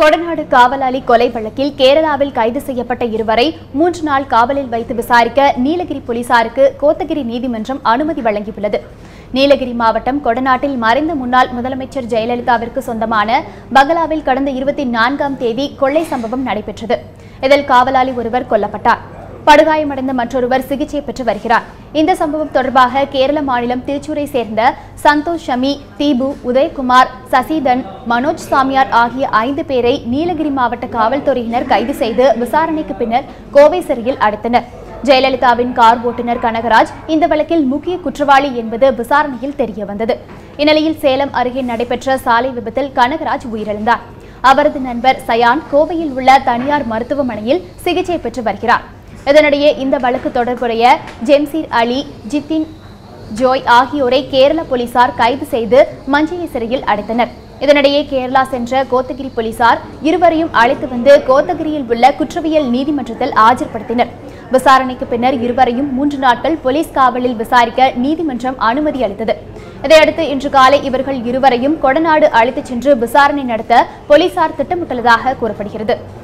கொடநாடு காவலாளி கொலை வழக்கில் கேரளாவில் கைது செய்யப்பட்ட இருவரை மூன்று நாள் காவலில் வைத்து விசாரிக்க நீலகிரி போலீசாருக்கு கோத்தகிரி நீதிமன்றம் அனுமதி வழங்கியுள்ளது நீலகிரி மாவட்டம் கொடநாட்டில் மறைந்த முன்னாள் முதலமைச்சர் ஜெயலலிதாவிற்கு சொந்தமான பகலாவில் கடந்த இருபத்தி நான்காம் தேதி கொள்ளை சம்பவம் நடைபெற்றது இதில் காவலாளி ஒருவர் கொல்லப்பட்டார் படுகாயமடைந்த மற்றொருவர் சிகிச்சை பெற்று வருகிறார் இந்த சம்பவம் தொடர்பாக கேரள மாநிலம் திருச்சூரை சேர்ந்த சந்தோஷ் ஷமி தீபு உதயகுமார் சசிதன் மனோஜ் சாமியார் ஆகிய ஐந்து பேரை நீலகிரி மாவட்ட காவல்துறையினர் கைது செய்து விசாரணைக்கு பின்னர் கோவை சிறையில் அடைத்தனர் ஜெயலலிதாவின் கார் ஓட்டுநர் கனகராஜ் இந்த வழக்கில் முக்கிய குற்றவாளி என்பது விசாரணையில் தெரியவந்தது இந்நிலையில் சேலம் அருகே நடைபெற்ற சாலை விபத்தில் கனகராஜ் உயிரிழந்தார் அவரது நண்பர் சயான் கோவையில் உள்ள தனியார் மருத்துவமனையில் சிகிச்சை பெற்று வருகிறார் இதனிடையே இந்த வழக்கு தொடர்புடைய ஜெம்சீர் அலி ஜித்தின் ஜோய் ஆகியோரை கேரள போலீசார் கைது செய்து மஞ்சய சிறையில் அடைத்தனர் இதனிடையே கேரளா சென்ற கோத்தகிரி போலீசார் இருவரையும் அழைத்து வந்து கோத்தகிரியில் உள்ள குற்றவியல் நீதிமன்றத்தில் ஆஜர்படுத்தினர் விசாரணைக்கு பின்னர் இருவரையும் மூன்று நாட்கள் போலீஸ் காவலில் விசாரிக்க நீதிமன்றம் அனுமதி அளித்தது இதையடுத்து இன்று காலை இவர்கள் இருவரையும் கொடநாடு அழைத்துச் சென்று விசாரணை நடத்த போலீசார் திட்டமிட்டுள்ளதாக கூறப்படுகிறது